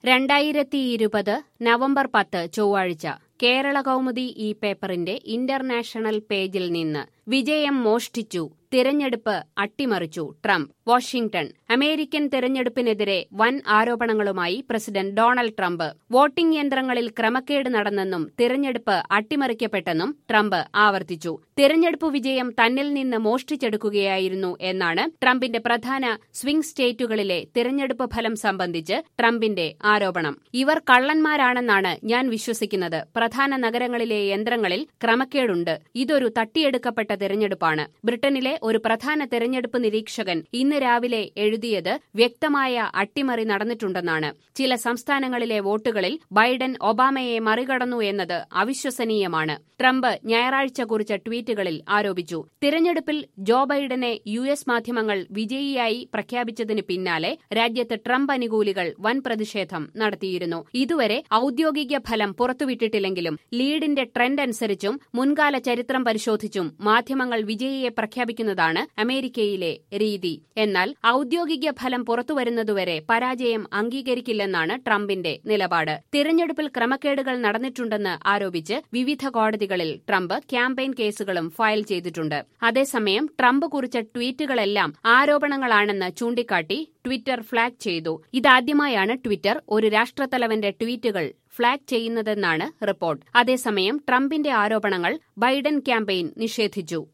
രണ്ടായിരത്തി ഇരുപത് നവംബർ പത്ത് ചൊവ്വാഴ്ച കേരള കൗമുദി ഈ പേപ്പറിന്റെ ഇന്റർനാഷണൽ പേജിൽ നിന്ന് വിജയം മോഷ്ടിച്ചു തിരഞ്ഞെടുപ്പ് അട്ടിമറിച്ചു ട്രംപ് വാഷിംഗ്ടൺ അമേരിക്കൻ തിരഞ്ഞെടുപ്പിനെതിരെ വൻ ആരോപണങ്ങളുമായി പ്രസിഡന്റ് ഡൊണാൾഡ് ട്രംപ് വോട്ടിംഗ് യന്ത്രങ്ങളിൽ ക്രമക്കേട് നടന്നെന്നും തിരഞ്ഞെടുപ്പ് അട്ടിമറിക്കപ്പെട്ടെന്നും ട്രംപ് ആവർത്തിച്ചു തിരഞ്ഞെടുപ്പ് വിജയം തന്നിൽ നിന്ന് മോഷ്ടിച്ചെടുക്കുകയായിരുന്നു എന്നാണ് ട്രംപിന്റെ പ്രധാന സ്വിംഗ് സ്റ്റേറ്റുകളിലെ തിരഞ്ഞെടുപ്പ് ഫലം സംബന്ധിച്ച് ട്രംപിന്റെ ആരോപണം ഇവർ കള്ളന്മാരാണെന്നാണ് ഞാൻ വിശ്വസിക്കുന്നത് പ്രധാന നഗരങ്ങളിലെ യന്ത്രങ്ങളിൽ ക്രമക്കേടുണ്ട് ഇതൊരു തട്ടിയെടുക്കപ്പെട്ട തിരഞ്ഞെടുപ്പാണ് ബ്രിട്ടനിലെ ഒരു പ്രധാന തെരഞ്ഞെടുപ്പ് നിരീക്ഷകൻ ഇന്ന് രാവിലെ എഴുതിയത് വ്യക്തമായ അട്ടിമറി നടന്നിട്ടുണ്ടെന്നാണ് ചില സംസ്ഥാനങ്ങളിലെ വോട്ടുകളിൽ ബൈഡൻ ഒബാമയെ മറികടന്നു എന്നത് അവിശ്വസനീയമാണ് ട്രംപ് ഞായറാഴ്ച കുറിച്ച ട്വീറ്റുകളിൽ ആരോപിച്ചു തിരഞ്ഞെടുപ്പിൽ ജോ ബൈഡനെ യു എസ് മാധ്യമങ്ങൾ വിജയിയായി പ്രഖ്യാപിച്ചതിന് പിന്നാലെ രാജ്യത്ത് ട്രംപ് അനുകൂലികൾ വൻ പ്രതിഷേധം നടത്തിയിരുന്നു ഇതുവരെ ഔദ്യോഗിക ഫലം പുറത്തുവിട്ടിട്ടില്ലെങ്കിലും ലീഡിന്റെ ട്രെൻഡ് അനുസരിച്ചും മുൻകാല ചരിത്രം പരിശോധിച്ചും മാധ്യമങ്ങൾ വിജയിയെ പ്രഖ്യാപിക്കുന്നതാണ് അമേരിക്കയിലെ രീതി എന്നാൽ ഔദ്യോഗിക ഫലം പുറത്തുവരുന്നതുവരെ പരാജയം അംഗീകരിക്കില്ലെന്നാണ് ട്രംപിന്റെ നിലപാട് തിരഞ്ഞെടുപ്പിൽ ക്രമക്കേടുകൾ നടന്നിട്ടുണ്ടെന്ന് ആരോപിച്ച് വിവിധ കോടതികളിൽ ട്രംപ് ക്യാമ്പയിൻ കേസുകളും ഫയൽ ചെയ്തിട്ടുണ്ട് അതേസമയം ട്രംപ് കുറിച്ച ട്വീറ്റുകളെല്ലാം ആരോപണങ്ങളാണെന്ന് ചൂണ്ടിക്കാട്ടി ട്വിറ്റർ ഫ്ളാഗ് ചെയ്തു ഇതാദ്യമായാണ് ട്വിറ്റർ ഒരു രാഷ്ട്രത്തലവന്റെ ട്വീറ്റുകൾ ഫ്ളാഗ് ചെയ്യുന്നതെന്നാണ് റിപ്പോർട്ട് അതേസമയം ട്രംപിന്റെ ആരോപണങ്ങൾ ബൈഡൻ ക്യാമ്പയിൻ നിഷേധിച്ചു